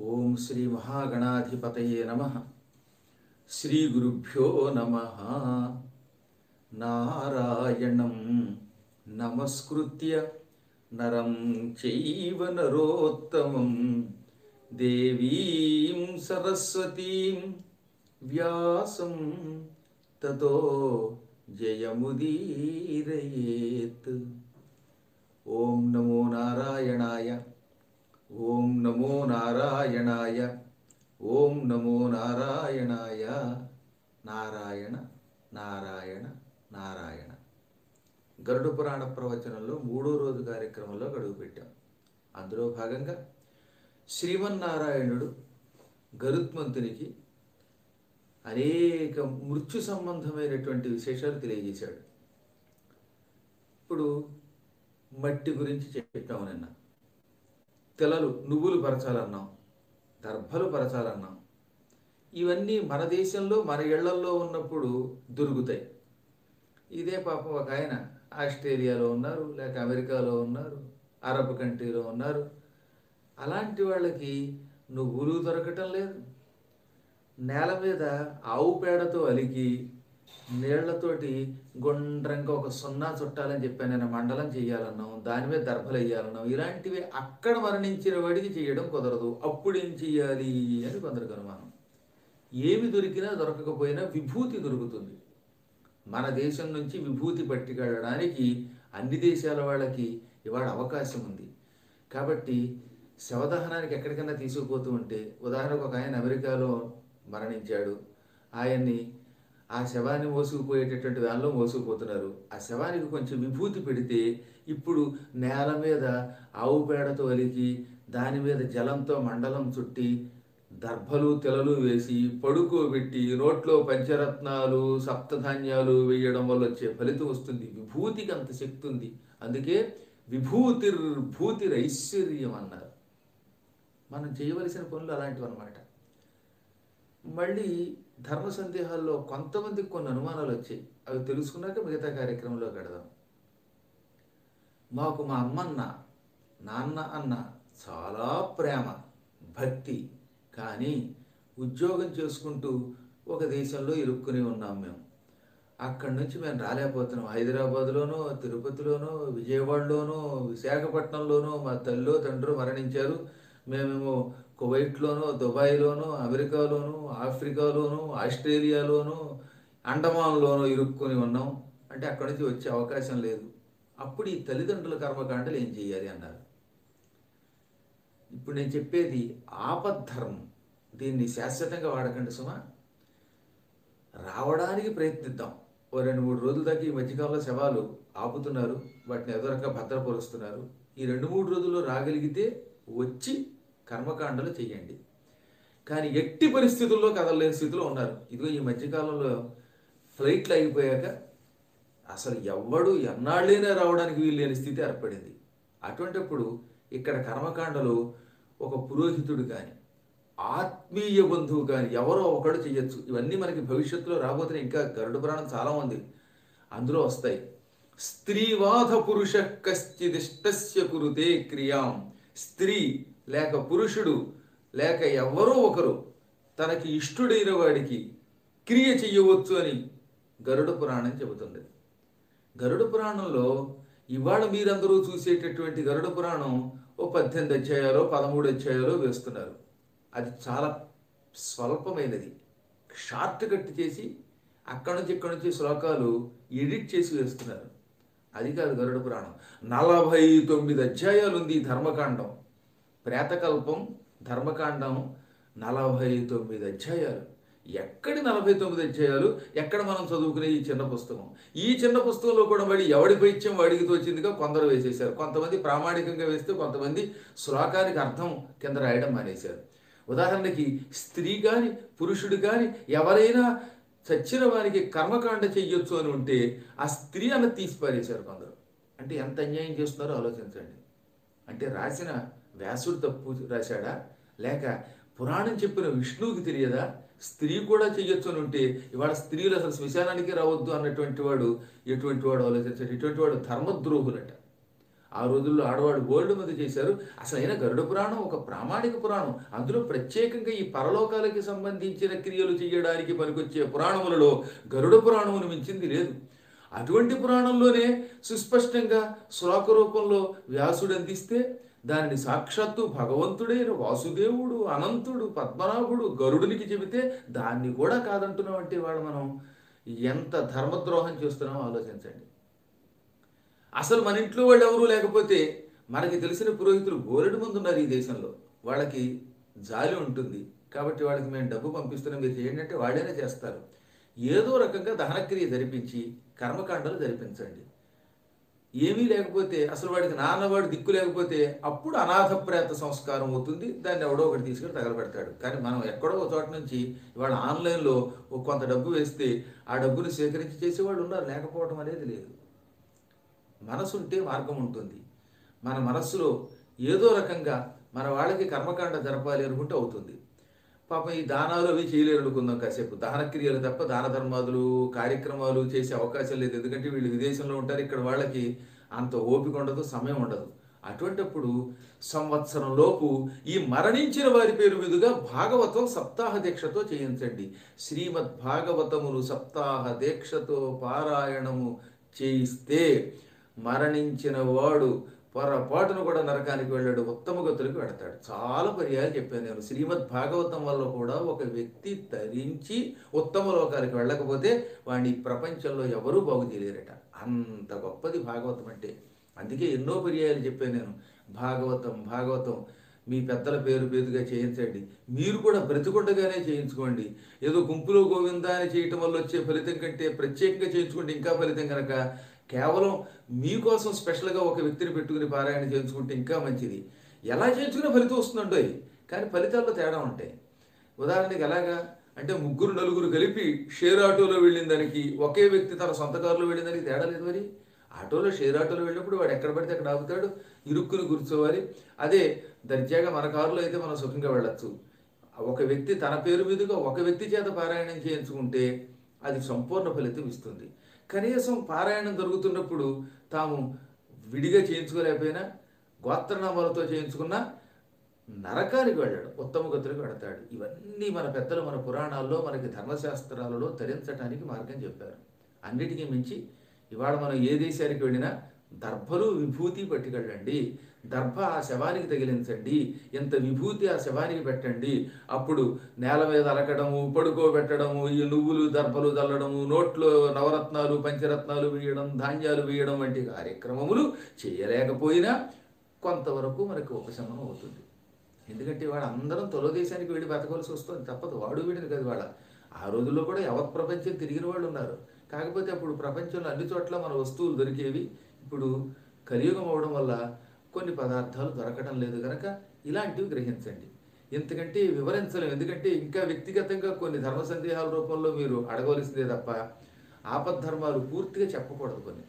ఓం శ్రీ మహాగణాధిపతయే నమ శ్రీ గురుభ్యో నమ నారాయణం నమస్కృత్య నరం చైవ నరోత్తమం దేవీం సరస్వతీం వ్యాసం తతో జయముదీరయేత్ ఓం నమో నారాయణాయ ఓం నమో నారాయణాయ ఓం నమో నారాయణాయ నారాయణ నారాయణ నారాయణ గరుడ పురాణ ప్రవచనంలో మూడో రోజు కార్యక్రమంలో గడువు పెట్టాం అందులో భాగంగా శ్రీమన్నారాయణుడు గరుత్మంతునికి అనేక మృత్యు సంబంధమైనటువంటి విశేషాలు తెలియజేశాడు ఇప్పుడు మట్టి గురించి చెప్పాము నిన్న తెలలు నువ్వులు పరచాలన్నాం దర్భలు పరచాలన్నాం ఇవన్నీ మన దేశంలో మన ఇళ్లల్లో ఉన్నప్పుడు దొరుకుతాయి ఇదే పాపం ఒక ఆయన ఆస్ట్రేలియాలో ఉన్నారు లేక అమెరికాలో ఉన్నారు అరబ్ కంట్రీలో ఉన్నారు అలాంటి వాళ్ళకి నువ్వులు దొరకటం లేదు నేల మీద ఆవు పేడతో అలికి నీళ్లతోటి గుండ్రంగా ఒక సున్నా చుట్టాలని చెప్పాను నేను మండలం చేయాలన్నాం దాని మీద దర్భలు వేయాలన్నాం ఇలాంటివి అక్కడ మరణించిన వాడికి చేయడం కుదరదు అప్పుడు ఏం చెయ్యాలి అని కొందరికి అనుమానం ఏమి దొరికినా దొరకకపోయినా విభూతి దొరుకుతుంది మన దేశం నుంచి విభూతి పట్టుకెళ్ళడానికి అన్ని దేశాల వాళ్ళకి ఇవాళ అవకాశం ఉంది కాబట్టి శవదహనానికి ఎక్కడికైనా తీసుకుపోతూ ఉంటే ఉదాహరణకు ఒక ఆయన అమెరికాలో మరణించాడు ఆయన్ని ఆ శవాన్ని మోసుకుపోయేటటువంటి దానిలో మోసుకుపోతున్నారు ఆ శవానికి కొంచెం విభూతి పెడితే ఇప్పుడు నేల మీద ఆవు పేడతో అలికి దాని మీద జలంతో మండలం చుట్టి దర్భలు తెలలు వేసి పడుకోబెట్టి నోట్లో పంచరత్నాలు సప్తధాన్యాలు వేయడం వల్ల వచ్చే ఫలితం వస్తుంది విభూతికి అంత శక్తి ఉంది అందుకే విభూతిర్భూతిరైశ్వర్యం అన్నారు మనం చేయవలసిన పనులు అలాంటివి అనమాట మళ్ళీ ధర్మ సందేహాల్లో కొంతమందికి కొన్ని అనుమానాలు వచ్చాయి అవి తెలుసుకున్నాక మిగతా కార్యక్రమంలో గడదాం మాకు మా అమ్మన్న నాన్న అన్న చాలా ప్రేమ భక్తి కానీ ఉద్యోగం చేసుకుంటూ ఒక దేశంలో ఇరుక్కుని ఉన్నాం మేము అక్కడి నుంచి మేము రాలేకపోతున్నాం హైదరాబాద్లోనో తిరుపతిలోనో విజయవాడలోనో విశాఖపట్నంలోనో మా తల్లిలో తండ్రి మరణించారు మేమేమో కువైట్లోనో దుబాయ్లోనో అమెరికాలోనో ఆఫ్రికాలోనో ఆస్ట్రేలియాలోనో అండమాన్లోనో ఇరుక్కుని ఉన్నాం అంటే అక్కడి నుంచి వచ్చే అవకాశం లేదు అప్పుడు ఈ తల్లిదండ్రుల కర్మకాండలు ఏం చేయాలి అన్నారు ఇప్పుడు నేను చెప్పేది ఆపద్ధర్మం దీన్ని శాశ్వతంగా వాడకండి సుమా రావడానికి ప్రయత్నిద్దాం ఓ రెండు మూడు రోజుల దాకా ఈ మధ్యకాలంలో శవాలు ఆపుతున్నారు వాటిని ఏదో రకంగా భద్రపరుస్తున్నారు ఈ రెండు మూడు రోజుల్లో రాగలిగితే వచ్చి కర్మకాండలు చేయండి కానీ ఎట్టి పరిస్థితుల్లో కదలలేని స్థితిలో ఉన్నారు ఇదిగో ఈ మధ్యకాలంలో ఫ్లైట్లు అయిపోయాక అసలు ఎవ్వడు ఎన్నాళ్ళైనా రావడానికి వీల్లేని స్థితి ఏర్పడింది అటువంటిప్పుడు ఇక్కడ కర్మకాండలు ఒక పురోహితుడు కానీ ఆత్మీయ బంధువు కానీ ఎవరో ఒకడు చెయ్యొచ్చు ఇవన్నీ మనకి భవిష్యత్తులో రాబోతున్న ఇంకా గరుడ పురాణం చాలా ఉంది అందులో వస్తాయి స్త్రీవాద పురుష కశ్చిదిష్టస్య కురుతే క్రియాం స్త్రీ లేక పురుషుడు లేక ఎవరో ఒకరు తనకి ఇష్టుడైన వాడికి క్రియ చెయ్యవచ్చు అని గరుడ పురాణం చెబుతుంది గరుడ పురాణంలో ఇవాళ మీరందరూ చూసేటటువంటి గరుడ పురాణం ఓ పద్దెనిమిది అధ్యాయాలు పదమూడు అధ్యాయాలు వేస్తున్నారు అది చాలా స్వల్పమైనది షార్ట్ కట్ చేసి అక్కడి నుంచి ఇక్కడి నుంచి శ్లోకాలు ఎడిట్ చేసి వేస్తున్నారు అది కాదు గరుడ పురాణం నలభై తొమ్మిది అధ్యాయాలు ఉంది ఈ ధర్మకాండం ప్రేతకల్పం ధర్మకాండం నలభై తొమ్మిది అధ్యాయాలు ఎక్కడి నలభై తొమ్మిది అధ్యాయాలు ఎక్కడ మనం చదువుకునే ఈ చిన్న పుస్తకం ఈ చిన్న పుస్తకంలో కూడా మళ్ళీ ఎవడి పైత్యం వాడికి తోచిందిగా కొందరు వేసేశారు కొంతమంది ప్రామాణికంగా వేస్తే కొంతమంది శ్లోకానికి అర్థం కింద రాయడం మానేశారు ఉదాహరణకి స్త్రీ కానీ పురుషుడు కానీ ఎవరైనా చచ్చిన వారికి కర్మకాండ చెయ్యొచ్చు అని ఉంటే ఆ స్త్రీ అన్న తీసి పారేశారు కొందరు అంటే ఎంత అన్యాయం చేస్తున్నారో ఆలోచించండి అంటే రాసిన వ్యాసుడు తప్పు రాశాడా లేక పురాణం చెప్పిన విష్ణువుకి తెలియదా స్త్రీ కూడా చెయ్యొచ్చు అని ఉంటే ఇవాళ స్త్రీలు అసలు శ్మశానానికి రావద్దు అన్నటువంటి వాడు ఎటువంటి వాడు ఆలోచించాడు ఇటువంటి వాడు ధర్మద్రోహులట ఆ రోజుల్లో ఆడవాళ్ళు గోల్డ్ మంది చేశారు అసలు అయినా గరుడ పురాణం ఒక ప్రామాణిక పురాణం అందులో ప్రత్యేకంగా ఈ పరలోకాలకి సంబంధించిన క్రియలు చేయడానికి పనికొచ్చే పురాణములలో గరుడ పురాణమును మించింది లేదు అటువంటి పురాణంలోనే సుస్పష్టంగా శ్లోక రూపంలో వ్యాసుడు అందిస్తే దానిని సాక్షాత్తు భగవంతుడైన వాసుదేవుడు అనంతుడు పద్మనాభుడు గరుడునికి చెబితే దాన్ని కూడా కాదంటున్నాం అంటే వాళ్ళు మనం ఎంత ధర్మద్రోహం చేస్తున్నామో ఆలోచించండి అసలు మన ఇంట్లో వాళ్ళు ఎవరూ లేకపోతే మనకి తెలిసిన పురోహితులు బోలెడు మంది ఉన్నారు ఈ దేశంలో వాళ్ళకి జాలి ఉంటుంది కాబట్టి వాళ్ళకి మేము డబ్బు పంపిస్తున్నాం మీరు చేయండి అంటే వాళ్ళేనే చేస్తారు ఏదో రకంగా దహనక్రియ జరిపించి కర్మకాండలు జరిపించండి ఏమీ లేకపోతే అసలు వాడికి నాన్నవాడు దిక్కు లేకపోతే అప్పుడు అనాథ ప్రేత సంస్కారం అవుతుంది దాన్ని ఎవడో ఒకటి తీసుకెళ్ళి తగలబెడతాడు కానీ మనం ఎక్కడో ఒక చోట నుంచి ఇవాళ ఆన్లైన్లో ఒక కొంత డబ్బు వేస్తే ఆ డబ్బుని సేకరించి చేసేవాళ్ళు ఉన్నారు లేకపోవడం అనేది లేదు మనసు ఉంటే మార్గం ఉంటుంది మన మనస్సులో ఏదో రకంగా మన వాళ్ళకి కర్మకాండ జరపాలి అనుకుంటే అవుతుంది పాపం ఈ దానాలు అవి చేయలేరు అనుకుందాం కాసేపు దహన క్రియలు తప్ప దాన ధర్మాదులు కార్యక్రమాలు చేసే అవకాశం లేదు ఎందుకంటే వీళ్ళు విదేశంలో ఉంటారు ఇక్కడ వాళ్ళకి అంత ఓపిక ఉండదు సమయం ఉండదు అటువంటప్పుడు సంవత్సరం లోపు ఈ మరణించిన వారి పేరు మీదుగా భాగవతం సప్తాహ దీక్షతో చేయించండి శ్రీమద్ భాగవతమును సప్తాహ దీక్షతో పారాయణము చేయిస్తే మరణించిన వాడు పొరపాటును కూడా నరకానికి వెళ్ళాడు ఉత్తమ గతులకు వెడతాడు చాలా పర్యాలు చెప్పాను నేను శ్రీమద్ భాగవతం వల్ల కూడా ఒక వ్యక్తి తరించి ఉత్తమ లోకానికి వెళ్ళకపోతే వాడిని ఈ ప్రపంచంలో ఎవరూ బాగు చేయలేరట అంత గొప్పది భాగవతం అంటే అందుకే ఎన్నో పర్యాయాలు చెప్పాను నేను భాగవతం భాగవతం మీ పెద్దల పేరు పేరుగా చేయించండి మీరు కూడా బ్రతికుండగానే చేయించుకోండి ఏదో గుంపులో గోవిందా అని చేయటం వల్ల వచ్చే ఫలితం కంటే ప్రత్యేకంగా చేయించుకుంటే ఇంకా ఫలితం కనుక కేవలం మీకోసం స్పెషల్గా ఒక వ్యక్తిని పెట్టుకుని పారాయణ చేయించుకుంటే ఇంకా మంచిది ఎలా చేయించుకునే ఫలితం వస్తుందండో కానీ ఫలితాల్లో తేడా ఉంటాయి ఉదాహరణకి ఎలాగా అంటే ముగ్గురు నలుగురు కలిపి షేర్ ఆటోలో వెళ్ళిన దానికి ఒకే వ్యక్తి తన సొంత కారులో వెళ్ళిన దానికి తేడా లేదు మరి ఆటోలో షేర్ ఆటోలో వెళ్ళినప్పుడు వాడు ఎక్కడ పడితే అక్కడ ఆగుతాడు ఇరుక్కుని కూర్చోవాలి అదే దర్జాగా మన కారులో అయితే మనం సుఖంగా వెళ్ళొచ్చు ఒక వ్యక్తి తన పేరు మీదుగా ఒక వ్యక్తి చేత పారాయణం చేయించుకుంటే అది సంపూర్ణ ఫలితం ఇస్తుంది కనీసం పారాయణం జరుగుతున్నప్పుడు తాము విడిగా చేయించుకోలేకపోయినా గోత్రనామాలతో చేయించుకున్నా నరకానికి వెళ్ళాడు ఉత్తమ గతులకు వెడతాడు ఇవన్నీ మన పెద్దలు మన పురాణాల్లో మనకి ధర్మశాస్త్రాలలో తరించడానికి మార్గం చెప్పారు అన్నిటికీ మించి ఇవాళ మనం ఏ దేశానికి వెళ్ళినా దర్భలు విభూతి పట్టుకెళ్ళండి దర్భ ఆ శవానికి తగిలించండి ఎంత విభూతి ఆ శవానికి పెట్టండి అప్పుడు నేల మీద అలకడము పడుకోబెట్టడము ఈ నువ్వులు దర్భలు చల్లడము నోట్లో నవరత్నాలు పంచరత్నాలు వేయడం ధాన్యాలు వేయడం వంటి కార్యక్రమములు చేయలేకపోయినా కొంతవరకు మనకు ఉపశమనం అవుతుంది ఎందుకంటే వాడు అందరం తొలో దేశానికి వెళ్ళి బతకవలసి వస్తుంది తప్పదు వాడు వీడిని కదా వాళ్ళ ఆ రోజుల్లో కూడా యావత్ ప్రపంచం తిరిగిన వాళ్ళు ఉన్నారు కాకపోతే అప్పుడు ప్రపంచంలో అన్ని చోట్ల మన వస్తువులు దొరికేవి ఇప్పుడు కలియుగం అవడం వల్ల కొన్ని పదార్థాలు దొరకడం లేదు కనుక ఇలాంటివి గ్రహించండి ఎందుకంటే వివరించలేం ఎందుకంటే ఇంకా వ్యక్తిగతంగా కొన్ని ధర్మ సందేహాల రూపంలో మీరు అడగవలసిందే తప్ప ఆపద్ధర్మాలు పూర్తిగా చెప్పకూడదు కొన్ని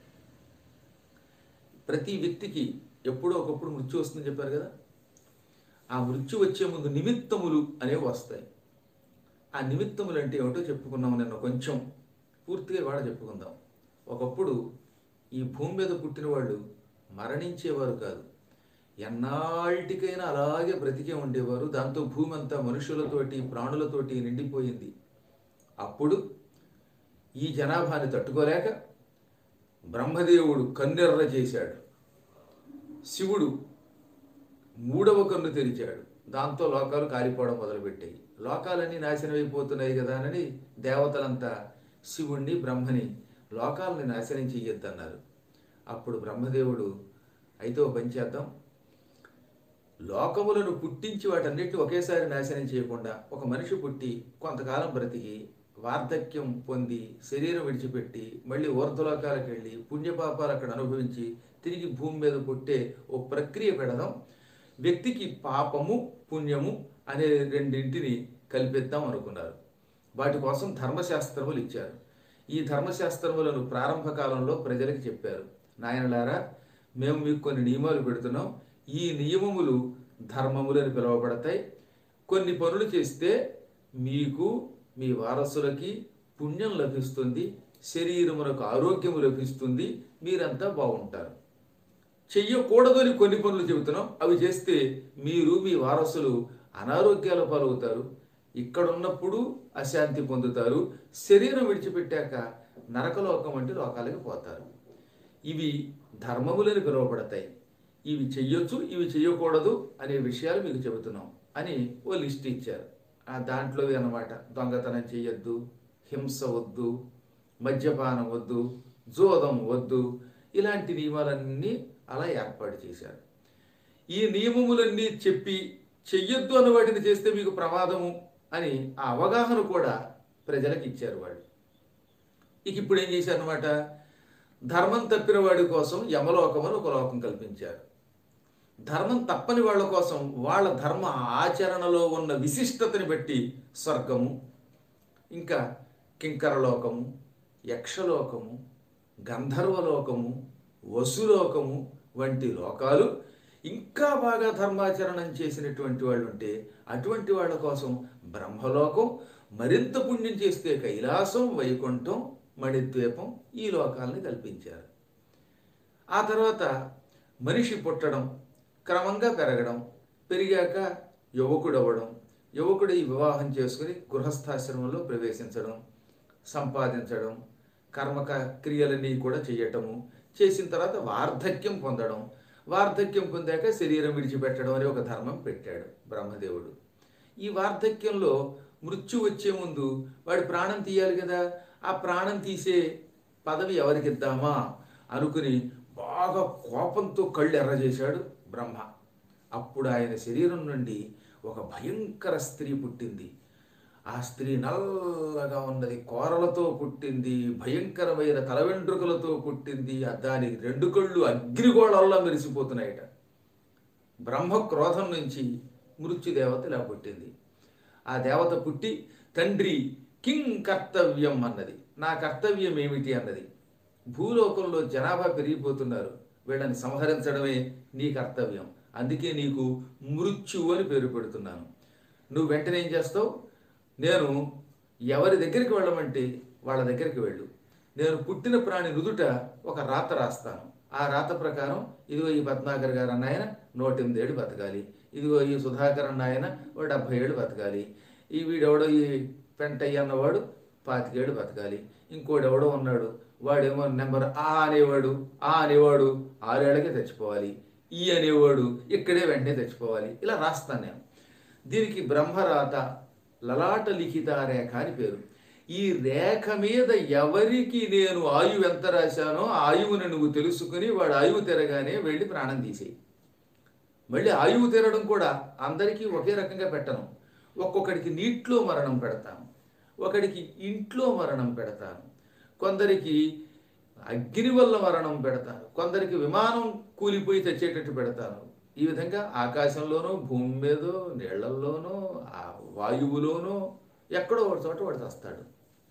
ప్రతి వ్యక్తికి ఎప్పుడో ఒకప్పుడు మృత్యు వస్తుందని చెప్పారు కదా ఆ మృత్యు వచ్చే ముందు నిమిత్తములు అనేవి వస్తాయి ఆ నిమిత్తములు అంటే ఏమిటో చెప్పుకున్నాం నిన్న కొంచెం పూర్తిగా ఇవాళ చెప్పుకుందాం ఒకప్పుడు ఈ భూమి మీద పుట్టిన వాళ్ళు మరణించేవారు కాదు ఎన్నాళ్ళటికైనా అలాగే బ్రతికే ఉండేవారు దాంతో భూమి అంతా మనుషులతోటి ప్రాణులతోటి నిండిపోయింది అప్పుడు ఈ జనాభాని తట్టుకోలేక బ్రహ్మదేవుడు కన్నెర్ర చేశాడు శివుడు మూడవ కన్ను తెరిచాడు దాంతో లోకాలు కాలిపోవడం మొదలుపెట్టాయి లోకాలన్నీ నాశనం అయిపోతున్నాయి కదా అని దేవతలంతా శివుణ్ణి బ్రహ్మని లోకాలని నాశనం చెయ్యొద్దన్నారు అప్పుడు బ్రహ్మదేవుడు అయితే ఓ పని చేద్దాం లోకములను పుట్టించి వాటన్నిటిని ఒకేసారి నాశనం చేయకుండా ఒక మనిషి పుట్టి కొంతకాలం బ్రతికి వార్ధక్యం పొంది శరీరం విడిచిపెట్టి మళ్ళీ ఊర్ధ్వలోకాలకు వెళ్ళి పుణ్యపాపాలు అక్కడ అనుభవించి తిరిగి భూమి మీద పుట్టే ఓ ప్రక్రియ పెడదాం వ్యక్తికి పాపము పుణ్యము అనే రెండింటిని కల్పిద్దాం అనుకున్నారు వాటి కోసం ధర్మశాస్త్రములు ఇచ్చారు ఈ ధర్మశాస్త్రములను ప్రారంభ కాలంలో ప్రజలకు చెప్పారు నాయనలారా మేము మీకు కొన్ని నియమాలు పెడుతున్నాం ఈ నియమములు ధర్మములు అని పిలువబడతాయి కొన్ని పనులు చేస్తే మీకు మీ వారసులకి పుణ్యం లభిస్తుంది శరీరమునకు ఆరోగ్యము లభిస్తుంది మీరంతా బాగుంటారు చెయ్యకూడదు అని కొన్ని పనులు చెబుతున్నాం అవి చేస్తే మీరు మీ వారసులు అనారోగ్యాల పాలవుతారు ఇక్కడ ఉన్నప్పుడు అశాంతి పొందుతారు శరీరం విడిచిపెట్టాక నరకలోకం వంటి లోకాలకి పోతారు ఇవి ధర్మములని పిలువబడతాయి ఇవి చెయ్యొచ్చు ఇవి చెయ్యకూడదు అనే విషయాలు మీకు చెబుతున్నాం అని ఓ లిస్ట్ ఇచ్చారు ఆ దాంట్లో అన్నమాట దొంగతనం చెయ్యొద్దు హింస వద్దు మద్యపానం వద్దు జోదం వద్దు ఇలాంటి నియమాలన్నీ అలా ఏర్పాటు చేశారు ఈ నియమములన్నీ చెప్పి చెయ్యొద్దు అన్న వాటిని చేస్తే మీకు ప్రమాదము అని ఆ అవగాహన కూడా ప్రజలకు ఇచ్చారు వాళ్ళు ఇక ఇప్పుడు ఏం చేశారనమాట ధర్మం తప్పిన వాడి కోసం యమలోకం అని ఒక లోకం కల్పించారు ధర్మం తప్పని వాళ్ళ కోసం వాళ్ళ ధర్మ ఆచరణలో ఉన్న విశిష్టతని బట్టి స్వర్గము ఇంకా కింకరలోకము యక్షలోకము గంధర్వలోకము వసులోకము వంటి లోకాలు ఇంకా బాగా ధర్మాచరణం చేసినటువంటి వాళ్ళు ఉంటే అటువంటి వాళ్ళ కోసం బ్రహ్మలోకం మరింత పుణ్యం చేస్తే కైలాసం వైకుంఠం మణిద్వీపం ఈ లోకాలని కల్పించారు ఆ తర్వాత మనిషి పుట్టడం క్రమంగా పెరగడం పెరిగాక యువకుడు అవ్వడం యువకుడు ఈ వివాహం చేసుకుని గృహస్థాశ్రమంలో ప్రవేశించడం సంపాదించడం కర్మక క్రియలన్నీ కూడా చేయటము చేసిన తర్వాత వార్ధక్యం పొందడం వార్ధక్యం పొందాక శరీరం విడిచిపెట్టడం అనే ఒక ధర్మం పెట్టాడు బ్రహ్మదేవుడు ఈ వార్ధక్యంలో మృత్యు వచ్చే ముందు వాడి ప్రాణం తీయాలి కదా ఆ ప్రాణం తీసే పదవి ఎవరికి ఇద్దామా అనుకుని బాగా కోపంతో కళ్ళు ఎర్రజేశాడు బ్రహ్మ అప్పుడు ఆయన శరీరం నుండి ఒక భయంకర స్త్రీ పుట్టింది ఆ స్త్రీ నల్లగా ఉన్నది కోరలతో పుట్టింది భయంకరమైన తల వెంట్రుకలతో పుట్టింది ఆ దాని రెండు కళ్ళు అగ్నిగోళాల్లో మెరిసిపోతున్నాయట బ్రహ్మ క్రోధం నుంచి మృత్యుదేవత ఇలా పుట్టింది ఆ దేవత పుట్టి తండ్రి కింగ్ కర్తవ్యం అన్నది నా కర్తవ్యం ఏమిటి అన్నది భూలోకంలో జనాభా పెరిగిపోతున్నారు వీళ్ళని సంహరించడమే నీ కర్తవ్యం అందుకే నీకు మృత్యు అని పేరు పెడుతున్నాను నువ్వు వెంటనే ఏం చేస్తావు నేను ఎవరి దగ్గరికి వెళ్ళమంటే వాళ్ళ దగ్గరికి వెళ్ళు నేను పుట్టిన ప్రాణి నుదుట ఒక రాత రాస్తాను ఆ రాత ప్రకారం ఇదిగో ఈ పద్మాకర్ గారు అన్న ఆయన నూట ఎనిమిది ఏళ్ళు బతకాలి ఇదిగో ఈ సుధాకర్ అన్న ఆయన ఓ డెబ్భై ఏళ్ళు బతకాలి ఈ వీడెవడో ఈ పెంటయ్య అన్నవాడు పాతికేళ్ళు బతకాలి ఇంకోడు ఎవడో ఉన్నాడు వాడేమో నెంబర్ ఆ అనేవాడు ఆ అనేవాడు ఆరేళ్ళకే చచ్చిపోవాలి ఈ అనేవాడు ఇక్కడే వెంటనే చచ్చిపోవాలి ఇలా రాస్తాను నేను దీనికి బ్రహ్మరాత లలాట లిఖిత రేఖ అని పేరు ఈ రేఖ మీద ఎవరికి నేను ఆయువు ఎంత రాశానో ఆయువుని నువ్వు తెలుసుకుని వాడు ఆయువు తిరగానే వెళ్ళి ప్రాణం తీసేయి మళ్ళీ ఆయువు తీరడం కూడా అందరికీ ఒకే రకంగా పెట్టను ఒక్కొక్కడికి నీటిలో మరణం పెడతాను ఒకడికి ఇంట్లో మరణం పెడతాను కొందరికి అగ్ని వల్ల మరణం పెడతాను కొందరికి విమానం కూలిపోయి తెచ్చేటట్టు పెడతాను ఈ విధంగా ఆకాశంలోనో భూమి మీదో నీళ్లల్లోనో ఆ వాయువులోనో ఎక్కడో ఒక చోట వాడు చస్తాడు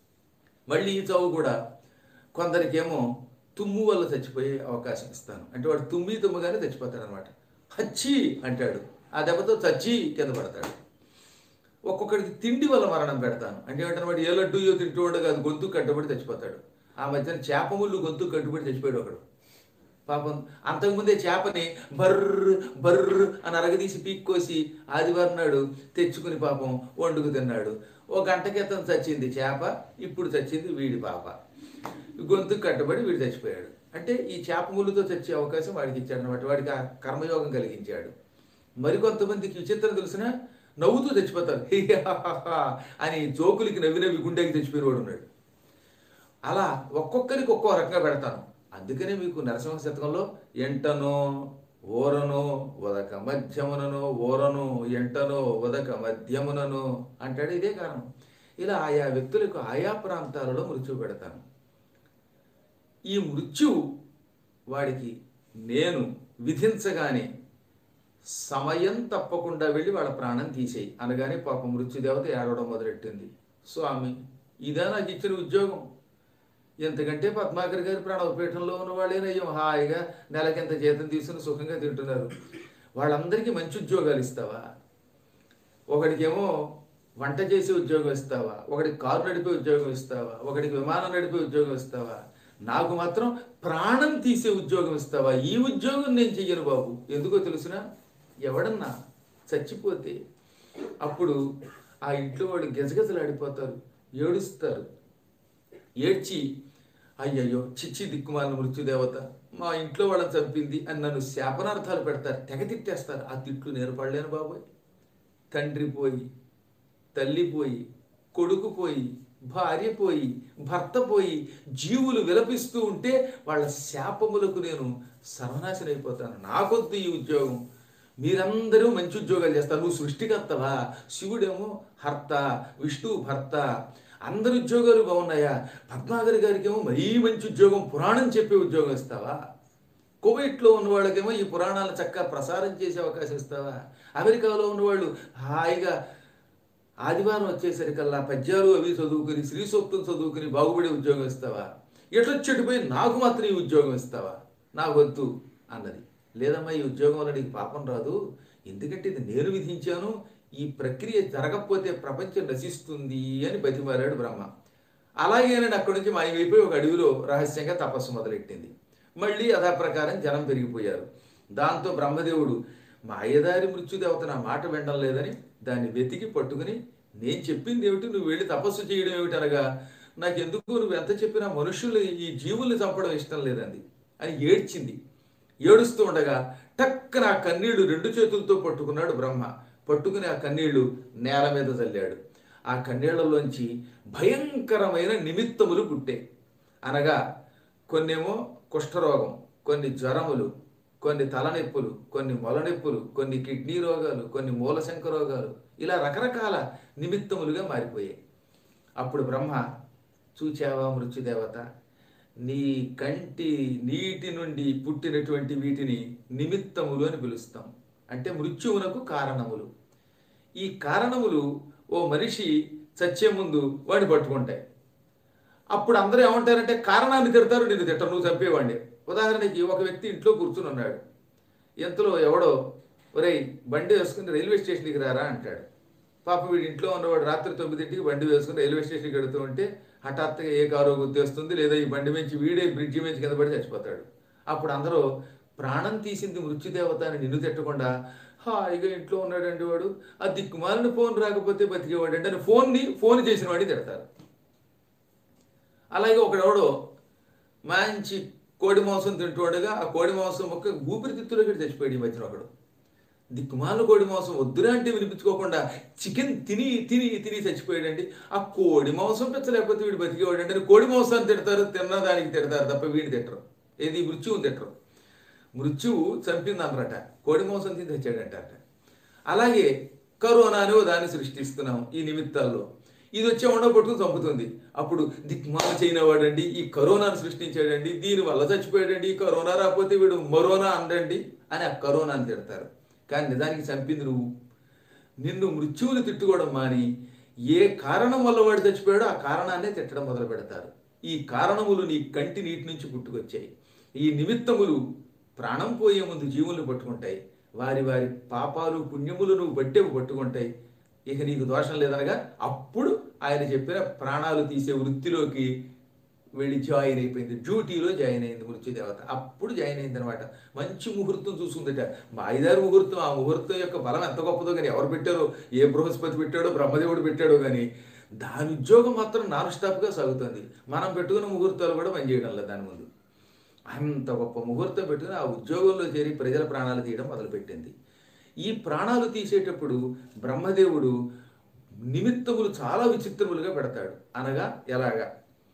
మళ్ళీ ఈ చావు కూడా కొందరికేమో తుమ్ము వల్ల చచ్చిపోయే అవకాశం ఇస్తాను అంటే వాడు తుమ్మి తుమ్మగానే చచ్చిపోతాడు అనమాట హచ్చి అంటాడు ఆ దెబ్బతో చచ్చి కింద పడతాడు ఒక్కొక్కడికి తిండి వల్ల మరణం పెడతాను అంటే ఏమంటారు వాడు ఏ లడ్డూయో తింటూ ఉండగా అది గొంతు కట్టుబడి చచ్చిపోతాడు ఆ మధ్యన చేప ముళ్ళు గొంతు కట్టుబడి చచ్చిపోయాడు ఒకడు పాపం అంతకుముందే చేపని బర్ర బర్ర అని అరగదీసి పీక్కోసి ఆదివారం నాడు తెచ్చుకుని పాపం వండుకు తిన్నాడు ఓ గంట క్రితం చచ్చింది చేప ఇప్పుడు చచ్చింది వీడి పాప గొంతు కట్టబడి వీడు చచ్చిపోయాడు అంటే ఈ చేప ముళ్ళుతో చచ్చే అవకాశం వాడికి ఇచ్చాడు అనమాట వాడికి ఆ కర్మయోగం కలిగించాడు మరికొంతమందికి విచిత్రం తెలిసిన నవ్వుతూ చచ్చిపోతారు హిహిహాహా అని జోకులకి నవ్వి నవ్వి గుండెకి చచ్చిపోయిన వాడు ఉన్నాడు అలా ఒక్కొక్కరికి ఒక్కో రకంగా పెడతాను అందుకనే మీకు నరసింహ శతకంలో ఎంటనో ఓరనో ఉదక మధ్యమునను ఓరను ఎంటనో ఉదక మధ్యమునను అంటాడు ఇదే కారణం ఇలా ఆయా వ్యక్తులకు ఆయా ప్రాంతాలలో మృత్యు పెడతాను ఈ మృత్యువు వాడికి నేను విధించగానే సమయం తప్పకుండా వెళ్ళి వాళ్ళ ప్రాణం తీసేయి అనగానే పాపం మృత్యుదేవత ఏడవడం మొదలెట్టింది స్వామి ఇదా నాకు ఇచ్చిన ఉద్యోగం ఎంతకంటే పద్మాకర్ గారి ప్రాణోపేటంలో ఉన్న వాళ్ళేనయ్యం హాయిగా నెలకింత జీతం తీసుకుని సుఖంగా తింటున్నారు వాళ్ళందరికీ మంచి ఉద్యోగాలు ఇస్తావా ఒకడికేమో వంట చేసే ఉద్యోగం ఇస్తావా ఒకడికి కారు నడిపే ఉద్యోగం ఇస్తావా ఒకడికి విమానం నడిపే ఉద్యోగం ఇస్తావా నాకు మాత్రం ప్రాణం తీసే ఉద్యోగం ఇస్తావా ఈ ఉద్యోగం నేను చెయ్యను బాబు ఎందుకో తెలుసునా ఎవడన్నా చచ్చిపోతే అప్పుడు ఆ ఇంట్లో వాళ్ళు గజగజలాడిపోతారు ఏడుస్తారు ఏడ్చి అయ్యయ్యో చిచ్చి దిక్కుమాలిన మృత్యుదేవత మా ఇంట్లో వాళ్ళని చంపింది అని నన్ను శాపనార్థాలు పెడతారు తెగ తిట్టేస్తారు ఆ తిట్లు నేను పడలేను బాబోయ్ తండ్రి పోయి తల్లి పోయి కొడుకు పోయి భార్య పోయి భర్త పోయి జీవులు విలపిస్తూ ఉంటే వాళ్ళ శాపములకు నేను సర్వనాశనం అయిపోతాను నాకొద్దు ఈ ఉద్యోగం మీరందరూ మంచి ఉద్యోగాలు చేస్తారు నువ్వు సృష్టికర్తవా శివుడేమో హర్త విష్ణువు భర్త అందరి ఉద్యోగాలు బాగున్నాయా పద్మాగరి గారికి ఏమో మరీ మంచి ఉద్యోగం పురాణం చెప్పే ఉద్యోగం ఇస్తావా కువైట్లో ఉన్న వాళ్ళకేమో ఈ పురాణాలను చక్కగా ప్రసారం చేసే అవకాశం ఇస్తావా అమెరికాలో ఉన్నవాళ్ళు హాయిగా ఆదివారం వచ్చేసరికల్లా పద్యాలు అవి చదువుకుని శ్రీ సూక్తం చదువుకుని బాగుపడే ఉద్యోగం ఇస్తావా ఎట్లా చెడిపోయి నాకు మాత్రం ఈ ఉద్యోగం ఇస్తావా నాకు వద్దు అన్నది లేదమ్మా ఈ ఉద్యోగం వల్ల నీకు పాపం రాదు ఎందుకంటే ఇది నేను విధించాను ఈ ప్రక్రియ జరగకపోతే ప్రపంచం నశిస్తుంది అని బతిమారాడు బ్రహ్మ అలాగే నేను అక్కడి నుంచి మాయమైపోయి ఒక అడవిలో రహస్యంగా తపస్సు మొదలెట్టింది మళ్ళీ ప్రకారం జనం పెరిగిపోయారు దాంతో బ్రహ్మదేవుడు మాయదారి మృత్యుదేవత నా మాట వినడం లేదని దాన్ని వెతికి పట్టుకుని నేను చెప్పింది ఏమిటి నువ్వు వెళ్ళి తపస్సు చేయడం ఏమిటి అనగా నాకెందుకు నువ్వు ఎంత చెప్పినా మనుషులు ఈ జీవుల్ని చంపడం ఇష్టం లేదండి అని ఏడ్చింది ఏడుస్తూ ఉండగా టక్కన ఆ కన్నీళ్లు రెండు చేతులతో పట్టుకున్నాడు బ్రహ్మ పట్టుకుని ఆ కన్నీళ్లు నేల మీద చల్లాడు ఆ కన్నీళ్లలోంచి భయంకరమైన నిమిత్తములు పుట్టే అనగా కొన్నేమో కుష్ఠరోగం కొన్ని జ్వరములు కొన్ని తలనొప్పులు కొన్ని మొలనొప్పులు కొన్ని కిడ్నీ రోగాలు కొన్ని మూలశంక రోగాలు ఇలా రకరకాల నిమిత్తములుగా మారిపోయాయి అప్పుడు బ్రహ్మ చూచావా మృత్యుదేవత నీ కంటి నీటి నుండి పుట్టినటువంటి వీటిని నిమిత్తములు అని పిలుస్తాం అంటే మృత్యువునకు కారణములు ఈ కారణములు ఓ మనిషి చచ్చే ముందు వాడిని పట్టుకుంటాయి అప్పుడు అందరూ ఏమంటారంటే కారణాన్ని తిడతారు నేను తిట్టరు నువ్వు చంపేవాడిని ఉదాహరణకి ఒక వ్యక్తి ఇంట్లో కూర్చుని ఉన్నాడు ఎంతలో ఎవడో ఒరేయ్ బండి వేసుకుని రైల్వే స్టేషన్కి రారా అంటాడు పాప వీడి ఇంట్లో ఉన్నవాడు రాత్రి తొమ్మిదింటికి బండి వేసుకుని రైల్వే స్టేషన్కి వెడుతూ ఉంటే హఠాత్తుగా ఏ కారో గుర్తేస్తుంది లేదా ఈ బండి మించి వీడే బ్రిడ్జి మించి కింద పడి చచ్చిపోతాడు అప్పుడు అందరూ ప్రాణం తీసింది మృత్యుదేవత అని నిన్ను తిట్టకుండా హాయిగా ఇంట్లో ఉన్నాడండి వాడు ఆ దిక్కుమాలిన ఫోన్ రాకపోతే బతికేవాడు అంటే అని ఫోన్ని ఫోన్ చేసిన వాడిని తిడతారు అలాగే ఒకడెవడో మంచి కోడి మాంసం తింటుండగా ఆ కోడి మాంసం మొక్క ఊపిరితిత్తులోకి చచ్చిపోయాడు ఈ మధ్యన ఒకడు దిక్కుమాల కోడి మాంసం వద్దురా అంటే వినిపించుకోకుండా చికెన్ తిని తిని తిని చచ్చిపోయాడండి ఆ కోడి మాంసం పెంచలేకపోతే వీడు బతికేవాడు అంటే కోడి మాంసాన్ని తిడతారు తిన్న దానికి తిడతారు తప్ప వీడిని తిట్టరు ఏది మృత్యువుని తిట్టరు మృత్యువు చంపింది అనరట కోడి మాంసం తిని తెచ్చాడంటారట అలాగే కరోనాను దాన్ని సృష్టిస్తున్నాం ఈ నిమిత్తాల్లో ఇది వచ్చే ఉండ పట్టుకుని చంపుతుంది అప్పుడు దిక్మాల చేయనవాడండి ఈ కరోనాను సృష్టించాడండి దీని వల్ల చచ్చిపోయాడండి ఈ కరోనా రాకపోతే వీడు మరోనా అండండి అని ఆ కరోనాని తిడతారు కానీ నిజానికి చంపింది నువ్వు నిన్ను మృత్యువుని తిట్టుకోవడం మాని ఏ కారణం వల్ల వాడు చచ్చిపోయాడో ఆ కారణాన్నే తిట్టడం మొదలు పెడతారు ఈ కారణములు నీ కంటి నీటి నుంచి పుట్టుకొచ్చాయి ఈ నిమిత్తములు ప్రాణం పోయే ముందు జీవులను పట్టుకుంటాయి వారి వారి పాపాలు పుణ్యములు నువ్వు బట్టేవి పట్టుకుంటాయి ఇక నీకు దోషం లేదనగా అప్పుడు ఆయన చెప్పిన ప్రాణాలు తీసే వృత్తిలోకి వెళ్ళి జాయిన్ అయిపోయింది డ్యూటీలో జాయిన్ అయింది మృత్యుదేవత అప్పుడు జాయిన్ అయింది అనమాట మంచి ముహూర్తం చూసుకుందట మా ఐదారు ముహూర్తం ఆ ముహూర్తం యొక్క బలం ఎంత గొప్పదో కానీ ఎవరు పెట్టారో ఏ బృహస్పతి పెట్టాడో బ్రహ్మదేవుడు పెట్టాడో కానీ దాని ఉద్యోగం మాత్రం నాన్ స్టాప్గా సాగుతుంది మనం పెట్టుకున్న ముహూర్తాలు కూడా పనిచేయడం లేదు దాని ముందు అంత గొప్ప ముహూర్తం పెట్టుకుని ఆ ఉద్యోగంలో చేరి ప్రజల ప్రాణాలు తీయడం మొదలుపెట్టింది ఈ ప్రాణాలు తీసేటప్పుడు బ్రహ్మదేవుడు నిమిత్తములు చాలా విచిత్రములుగా పెడతాడు అనగా ఎలాగా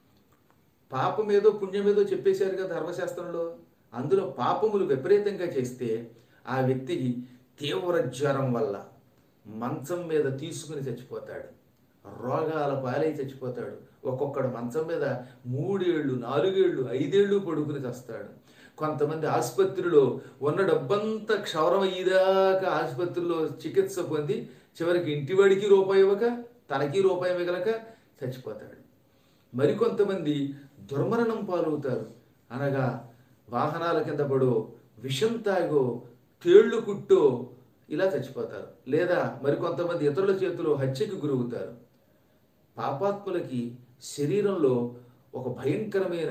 పాపమేదో పుణ్యమేదో చెప్పేశారు కదా ధర్మశాస్త్రంలో అందులో పాపములు విపరీతంగా చేస్తే ఆ వ్యక్తికి తీవ్ర జ్వరం వల్ల మంచం మీద తీసుకుని చచ్చిపోతాడు రోగాల పాలై చచ్చిపోతాడు ఒక్కొక్కడు మంచం మీద మూడేళ్ళు నాలుగేళ్ళు ఐదేళ్ళు పడుకుని చస్తాడు కొంతమంది ఆసుపత్రిలో ఉన్న డబ్బంతా క్షౌరం అయ్యేదాకా ఆసుపత్రిలో చికిత్స పొంది చివరికి ఇంటివాడికి రూపాయి ఇవ్వక తనకి రూపాయి మిగలక చచ్చిపోతాడు మరికొంతమంది దుర్మరణం పాలవుతారు అనగా వాహనాల కింద పడో విషం తాగో తేళ్లు కుట్టో ఇలా చచ్చిపోతారు లేదా మరికొంతమంది ఇతరుల చేతిలో హత్యకు గురవుతారు పాపాత్ములకి శరీరంలో ఒక భయంకరమైన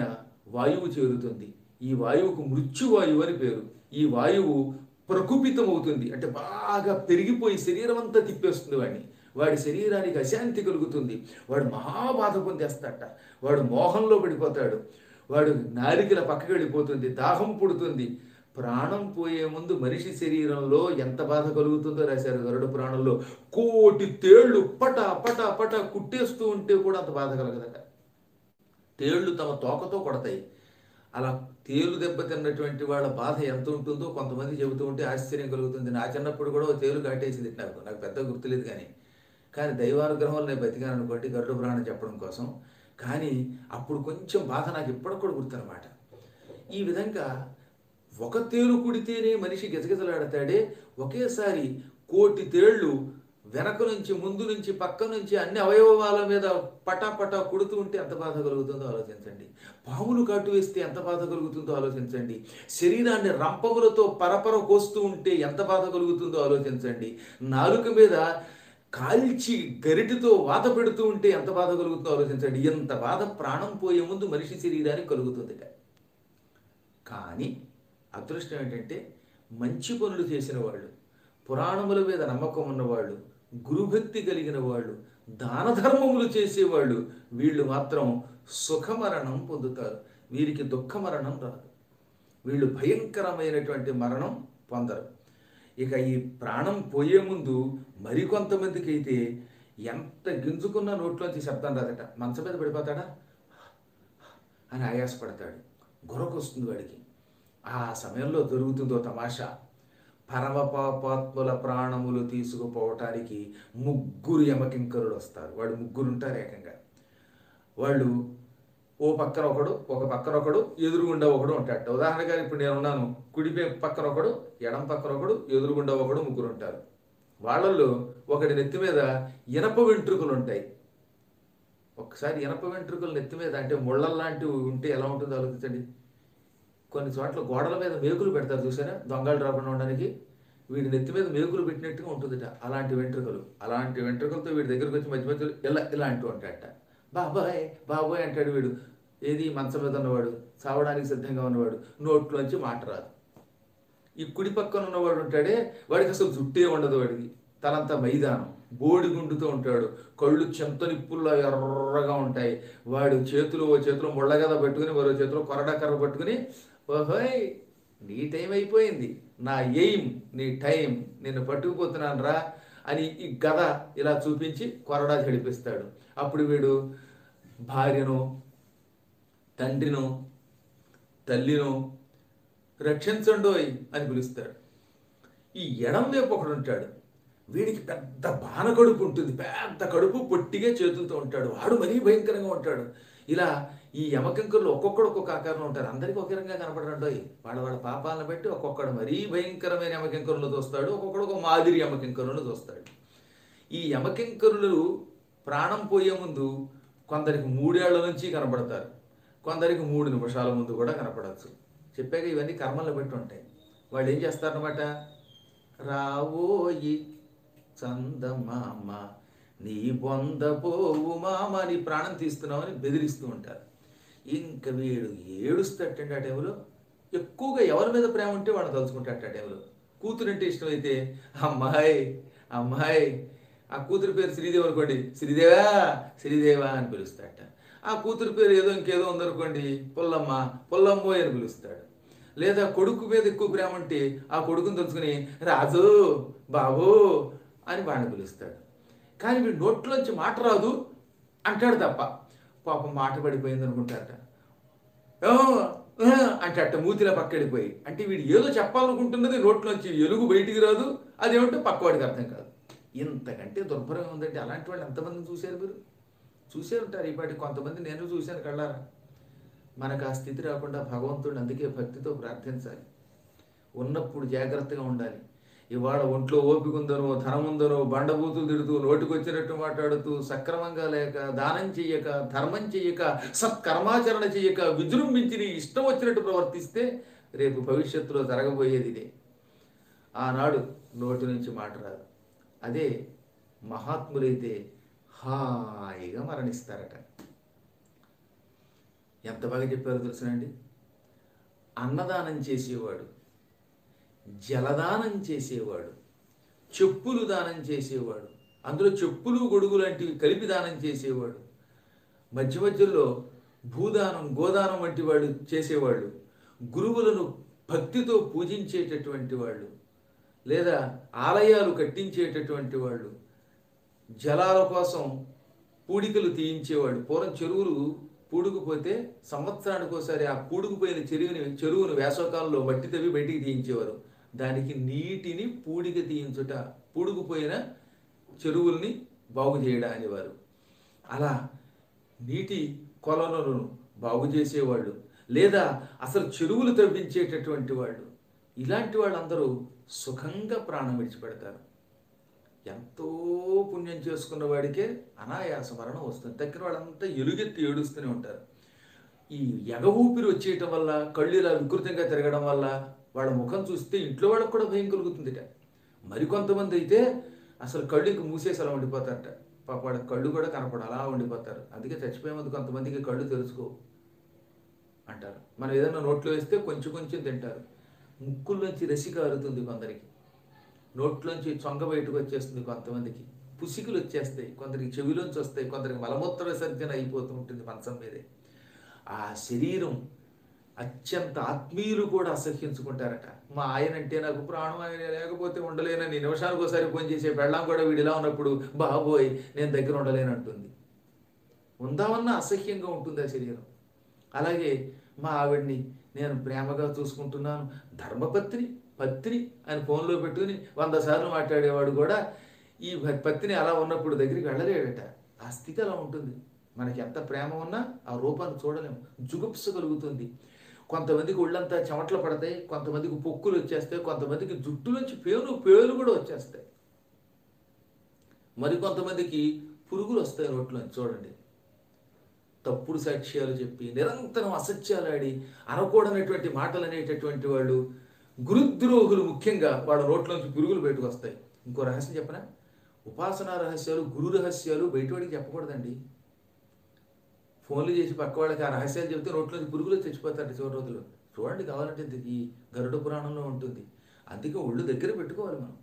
వాయువు చేరుతుంది ఈ వాయువుకు మృత్యువాయువు అని పేరు ఈ వాయువు ప్రకుపితమవుతుంది అంటే బాగా పెరిగిపోయి శరీరం అంతా తిప్పేస్తుంది వాడిని వాడి శరీరానికి అశాంతి కలుగుతుంది వాడు మహాబాధ పొందేస్తాట వాడు మోహంలో పడిపోతాడు వాడు నారికల పక్కకి వెళ్ళిపోతుంది దాహం పుడుతుంది ప్రాణం పోయే ముందు మనిషి శరీరంలో ఎంత బాధ కలుగుతుందో రాశారు గరుడ ప్రాణంలో కోటి తేళ్లు పట పట పట కుట్టేస్తూ ఉంటే కూడా అంత బాధ కలగదట తేళ్లు తమ తోకతో కొడతాయి అలా తేలు దెబ్బతిన్నటువంటి వాళ్ళ బాధ ఎంత ఉంటుందో కొంతమంది చెబుతూ ఉంటే ఆశ్చర్యం కలుగుతుంది నా చిన్నప్పుడు కూడా ఓ తేలు కాటేసింది నాకు నాకు పెద్ద గుర్తులేదు కానీ కానీ దైవానుగ్రహం వల్ల నేను బతికాను అనుకోండి గరుడ పురాణం చెప్పడం కోసం కానీ అప్పుడు కొంచెం బాధ నాకు ఇప్పటికి కూడా గుర్తనమాట ఈ విధంగా ఒక తేలు కుడితేనే మనిషి గిజగిజలాడతాడే ఒకేసారి కోటి తేళ్లు వెనక నుంచి ముందు నుంచి పక్క నుంచి అన్ని అవయవాల మీద పటాపటా కుడుతూ ఉంటే ఎంత బాధ కలుగుతుందో ఆలోచించండి పాములు కాటు వేస్తే ఎంత బాధ కలుగుతుందో ఆలోచించండి శరీరాన్ని రంపములతో పరపర కోస్తూ ఉంటే ఎంత బాధ కలుగుతుందో ఆలోచించండి నాలుక మీద కాల్చి గరిటితో వాత పెడుతూ ఉంటే ఎంత బాధ కలుగుతుందో ఆలోచించండి ఎంత బాధ ప్రాణం పోయే ముందు మనిషి శరీరానికి కలుగుతుందిట కానీ అదృష్టం ఏంటంటే మంచి పనులు చేసిన వాళ్ళు పురాణముల మీద నమ్మకం ఉన్నవాళ్ళు గురుభక్తి కలిగిన వాళ్ళు దాన ధర్మములు చేసేవాళ్ళు వీళ్ళు మాత్రం సుఖమరణం పొందుతారు వీరికి దుఃఖ మరణం రాదు వీళ్ళు భయంకరమైనటువంటి మరణం పొందరు ఇక ఈ ప్రాణం పోయే ముందు మరికొంతమందికి అయితే ఎంత గింజుకున్న నోట్లోంచి శబ్దం రాదట మంచం మీద పడిపోతాడా అని ఆయాసపడతాడు గొరకొస్తుంది వాడికి ఆ సమయంలో దొరుకుతుందో తమాషా పరమపాపాత్ముల ప్రాణములు తీసుకుపోవటానికి ముగ్గురు యమకింకరులు వస్తారు వాళ్ళు ముగ్గురు ఉంటారు ఏకంగా వాళ్ళు ఓ పక్కన ఒకడు ఒక పక్కన ఒకడు ఎదురుగుండా ఒకడు ఉంటాడు ఉదాహరణగా ఇప్పుడు నేను ఉన్నాను కుడి పే- పక్కన ఒకడు ఎడం పక్కన ఒకడు ఎదురుగుండా ఒకడు ముగ్గురు ఉంటారు వాళ్ళల్లో ఒకటి నెత్తి మీద ఇనప వెంట్రుకలు ఉంటాయి ఒకసారి ఇనప వెంట్రుకలు నెత్తి మీద అంటే ముళ్ళల్లాంటివి ఉంటే ఎలా ఉంటుందో ఆలోచించండి కొన్ని చోట్ల గోడల మీద మేకులు పెడతారు చూసారా దొంగలు రాకుండా ఉండడానికి వీడి నెత్తి మీద మేకులు పెట్టినట్టుగా ఉంటుందిట అలాంటి వెంట్రుకలు అలాంటి వెంట్రుకలతో వీడి దగ్గరకు వచ్చి మధ్య మధ్యలో ఇలా ఇలా అంటూ ఉంటాడట బాబాయ్ బాబాయ్ అంటాడు వీడు ఏది మంచం మీద ఉన్నవాడు చావడానికి సిద్ధంగా ఉన్నవాడు నోట్లోంచి మాట రాదు ఈ కుడి పక్కన ఉన్నవాడు ఉంటాడే వాడికి అసలు జుట్టే ఉండదు వాడికి తలంతా మైదానం బోడి గుండుతో ఉంటాడు కళ్ళు చెంత నిప్పుల్లో ఎర్రగా ఉంటాయి వాడు చేతులు ఓ చేతిలో ముళ్ళగద పట్టుకుని మరో చేతిలో కొరడా కర్ర పట్టుకుని ఓహోయ్ నీ టైం అయిపోయింది నా ఎయిమ్ నీ టైం నిన్ను పట్టుకుపోతున్నాను రా అని ఈ గద ఇలా చూపించి కొరడా చెడిపిస్తాడు అప్పుడు వీడు భార్యను తండ్రిను తల్లిను రక్షించండోయ్ అని పిలుస్తాడు ఈ ఎడం వైపు ఒకడు ఉంటాడు వీడికి పెద్ద బాణ కడుపు ఉంటుంది పెద్ద కడుపు పొట్టిగా చేతులతో ఉంటాడు వాడు మరీ భయంకరంగా ఉంటాడు ఇలా ఈ యమకింకరులు ఒక్కొక్కడు ఒక్కొక్క ఆకారంలో ఉంటారు అందరికీ ఒకే రకంగా కనపడరండోయ్ వాళ్ళ వాళ్ళ పాపాలను బట్టి ఒక్కొక్కడు మరీ భయంకరమైన యమకింకరులు చూస్తాడు ఒక్కొక్కడు ఒక మాదిరి యమకింకరులను చూస్తాడు ఈ యమకింకరులు ప్రాణం పోయే ముందు కొందరికి మూడేళ్ల నుంచి కనపడతారు కొందరికి మూడు నిమిషాల ముందు కూడా కనపడవచ్చు చెప్పాక ఇవన్నీ కర్మలను బట్టి ఉంటాయి వాళ్ళు ఏం చేస్తారనమాట రావోయి చందమామ నీ బొంద పోవు మామ నీ ప్రాణం తీస్తున్నామని బెదిరిస్తూ ఉంటారు ఇంకా వీడు ఏడుస్తాటండి ఆ టైంలో ఎక్కువగా ఎవరి మీద ప్రేమ ఉంటే వాడు తలుచుకుంటాడు ఆ టైంలో కూతురంటే ఇష్టమైతే అమ్మాయి అమ్మాయి ఆ కూతురు పేరు శ్రీదేవి అనుకోండి శ్రీదేవా శ్రీదేవా అని పిలుస్తాడట ఆ కూతురు పేరు ఏదో ఇంకేదో ఉందనుకోండి పుల్లమ్మ పుల్లమ్మోయ్ అని పిలుస్తాడు లేదా కొడుకు మీద ఎక్కువ ప్రేమ ఉంటే ఆ కొడుకుని తెలుసుకుని రాజు బాబు అని వాడిని పిలుస్తాడు కానీ వీడు నోట్లోంచి మాట రాదు అంటాడు తప్ప పాపం మాట పడిపోయింది అనుకుంటారట "ఓ, ఆ" అంటే అట్ట మూతిలో పక్కడిపోయి అంటే వీడు ఏదో చెప్పాలనుకుంటున్నది నోట్లోంచి ఎలుగు బయటికి రాదు అదేమిటో పక్కవాడికి అర్థం కాదు ఇంతకంటే దుర్భరం ఉందంటే అలాంటి వాళ్ళు ఎంతమందిని చూశారు మీరు చూసే ఉంటారు ఈపాటి కొంతమంది నేను చూశాను కళ్ళారా మనకు ఆ స్థితి రాకుండా భగవంతుడిని అందుకే భక్తితో ప్రార్థించాలి ఉన్నప్పుడు జాగ్రత్తగా ఉండాలి ఇవాళ ఒంట్లో ఓపిక ఉందనో ధనం ఉందనో బండబూతులు తిడుతూ నోటికొచ్చినట్టు మాట్లాడుతూ సక్రమంగా లేక దానం చెయ్యక ధర్మం చెయ్యక సత్కర్మాచరణ చెయ్యక విజృంభించి నీ ఇష్టం వచ్చినట్టు ప్రవర్తిస్తే రేపు భవిష్యత్తులో జరగబోయేది ఇదే ఆనాడు నోటి నుంచి మాట రాదు అదే మహాత్ములైతే హాయిగా మరణిస్తారట ఎంత బాగా చెప్పారో తెలుసునండి అన్నదానం చేసేవాడు జలదానం చేసేవాడు చెప్పులు దానం చేసేవాడు అందులో చెప్పులు గొడుగు లాంటివి కలిపి దానం చేసేవాడు మధ్య మధ్యలో భూదానం గోదానం వంటి వాడు చేసేవాళ్ళు గురువులను భక్తితో పూజించేటటువంటి వాళ్ళు లేదా ఆలయాలు కట్టించేటటువంటి వాళ్ళు జలాల కోసం పూడికలు తీయించేవాళ్ళు పూర్వం చెరువులు పూడుకుపోతే సంవత్సరానికి ఒకసారి ఆ పూడుకుపోయిన చెరువుని చెరువును వేసవకాలంలో మట్టి తవ్వి బయటికి తీయించేవారు దానికి నీటిని పూడిక తీయించుట పూడుకుపోయిన చెరువుల్ని బాగు చేయడం అనేవారు అలా నీటి కొలనులను బాగు చేసేవాళ్ళు లేదా అసలు చెరువులు తవ్వించేటటువంటి వాళ్ళు ఇలాంటి వాళ్ళందరూ సుఖంగా ప్రాణం విడిచిపెడతారు ఎంతో పుణ్యం చేసుకున్న వాడికే అనాయాస మరణం వస్తుంది తక్కిన వాళ్ళంతా ఎలుగెత్తి ఏడుస్తూనే ఉంటారు ఈ ఎగ ఊపిరి వచ్చేయటం వల్ల కళ్ళు ఇలా వికృతంగా తిరగడం వల్ల వాళ్ళ ముఖం చూస్తే ఇంట్లో వాళ్ళకు కూడా భయం కలుగుతుందిట మరికొంతమంది అయితే అసలు కళ్ళు ఇంక మూసేసి అలా ఉండిపోతారట పాప వాళ్ళ కళ్ళు కూడా కనపడ అలా ఉండిపోతారు అందుకే చచ్చిపోయే ముందు కొంతమందికి కళ్ళు తెలుసుకో అంటారు మనం ఏదైనా నోట్లో వేస్తే కొంచెం కొంచెం తింటారు ముక్కుల్లోంచి రసి కారుతుంది కొందరికి నోట్లోంచి చొంగ బయటకు వచ్చేస్తుంది కొంతమందికి పుసికులు వచ్చేస్తాయి కొందరికి చెవిలోంచి వస్తాయి కొందరికి మలమూత్ర విసర్జన అయిపోతూ ఉంటుంది మంచం మీదే ఆ శరీరం అత్యంత ఆత్మీయులు కూడా అసహ్యించుకుంటారట మా ఆయన అంటే నాకు ప్రాణం ఆయన లేకపోతే ఉండలేనని నిమిషానికి ఒకసారి ఫోన్ చేసే పెళ్ళాం కూడా వీడిలా ఉన్నప్పుడు బాబోయ్ నేను దగ్గర ఉండలేనంటుంది ఉందామన్నా అసహ్యంగా ఉంటుంది ఆ శరీరం అలాగే మా ఆవిడ్ని నేను ప్రేమగా చూసుకుంటున్నాను ధర్మపత్ని పత్ని అని ఫోన్లో పెట్టుకుని వంద సార్లు మాట్లాడేవాడు కూడా ఈ పత్ని అలా ఉన్నప్పుడు దగ్గరికి వెళ్ళలేడట ఆ స్థితి అలా ఉంటుంది మనకి ఎంత ప్రేమ ఉన్నా ఆ రూపాన్ని చూడలేము జుగుప్స కలుగుతుంది కొంతమందికి ఒళ్ళంతా చెమటలు పడతాయి కొంతమందికి పొక్కులు వచ్చేస్తాయి కొంతమందికి జుట్టులోంచి పేలు పేలు కూడా వచ్చేస్తాయి మరి కొంతమందికి పురుగులు వస్తాయి నోట్లోంచి చూడండి తప్పుడు సాక్ష్యాలు చెప్పి నిరంతరం అసత్యాలు ఆడి అనకూడనటువంటి మాటలు అనేటటువంటి వాళ్ళు గురుద్రోహులు ముఖ్యంగా వాళ్ళ నోట్లోంచి పురుగులు బయటకు వస్తాయి ఇంకో రహస్యం చెప్పనా ఉపాసనా రహస్యాలు గురు రహస్యాలు బయటవాడికి చెప్పకూడదండి ఫోన్లు చేసి పక్క వాళ్ళకి ఆ రహస్యాలు చెప్తే నోట్లోంచి పురుగులు చచ్చిపోతారు చివరి రోజులు చూడండి కావాలంటే ఇది ఈ గరుడ పురాణంలో ఉంటుంది అందుకే ఒళ్ళు దగ్గర పెట్టుకోవాలి మనం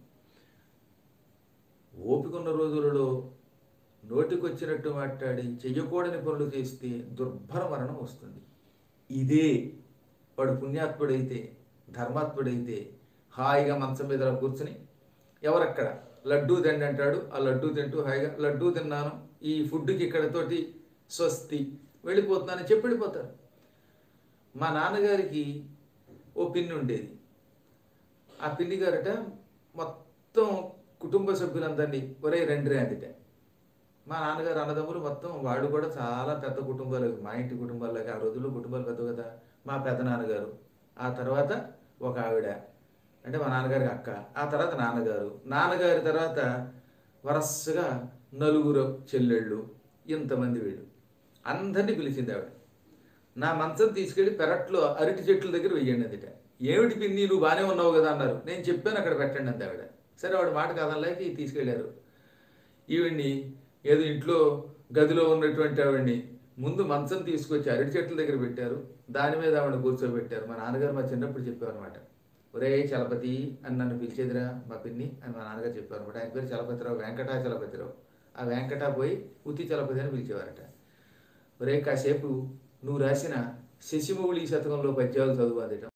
ఓపిక ఉన్న రోజులలో నోటికొచ్చినట్టు మాట్లాడి చెయ్యకూడని పనులు చేస్తే దుర్భర మరణం వస్తుంది ఇదే వాడు పుణ్యాత్ముడైతే ధర్మాత్ముడైతే హాయిగా మంచం మీద అలా కూర్చుని ఎవరక్కడ లడ్డూ తిండి అంటాడు ఆ లడ్డూ తింటూ హాయిగా లడ్డూ తిన్నాను ఈ ఫుడ్కి ఇక్కడతోటి స్వస్తి వెళ్ళిపోతున్నానని చెప్పి వెళ్ళిపోతారు మా నాన్నగారికి ఓ పిన్ని ఉండేది ఆ పిన్ని గారట మొత్తం కుటుంబ సభ్యులందరినీ ఒరే రండి అందిట మా నాన్నగారు అన్నదమ్ములు మొత్తం వాడు కూడా చాలా పెద్ద కుటుంబాలు మా ఇంటి కుటుంబాలకి ఆ రోజుల్లో కుటుంబాలు పెద్ద కదా మా పెద్ద నాన్నగారు ఆ తర్వాత ఒక ఆవిడ అంటే మా నాన్నగారికి అక్క ఆ తర్వాత నాన్నగారు నాన్నగారి తర్వాత వరసగా నలుగురు చెల్లెళ్ళు ఇంతమంది వీళ్ళు అందరినీ పిలిచింది ఆవిడ నా మంచం తీసుకెళ్ళి పెరట్లో అరటి చెట్ల దగ్గర వెయ్యండి అందుట ఏమిటి పిన్ని నువ్వు బాగానే ఉన్నావు కదా అన్నారు నేను చెప్పాను అక్కడ పెట్టండి అంది ఆవిడ సరే ఆవిడ మాట కాదనలేక తీసుకెళ్ళారు ఈవిడ్ని ఏదో ఇంట్లో గదిలో ఉన్నటువంటి ఆవిడ్ని ముందు మంచం తీసుకొచ్చి అరటి చెట్ల దగ్గర పెట్టారు దాని మీద ఆవిడ కూర్చోబెట్టారు మా నాన్నగారు మా చిన్నప్పుడు చెప్పారు అనమాట ఒరే చలపతి అని నన్ను పిలిచేదిరా మా పిన్ని అని మా నాన్నగారు చెప్పారు అనమాట ఆయన పేరు చలపతిరావు వెంకటా చలపతిరావు ఆ వెంకట పోయి ఉత్తి చలపతి అని పిలిచేవారట ఒరే కాసేపు నువ్వు రాసిన శశిమౌళి శతకంలో పద్యాలు చదువు అందట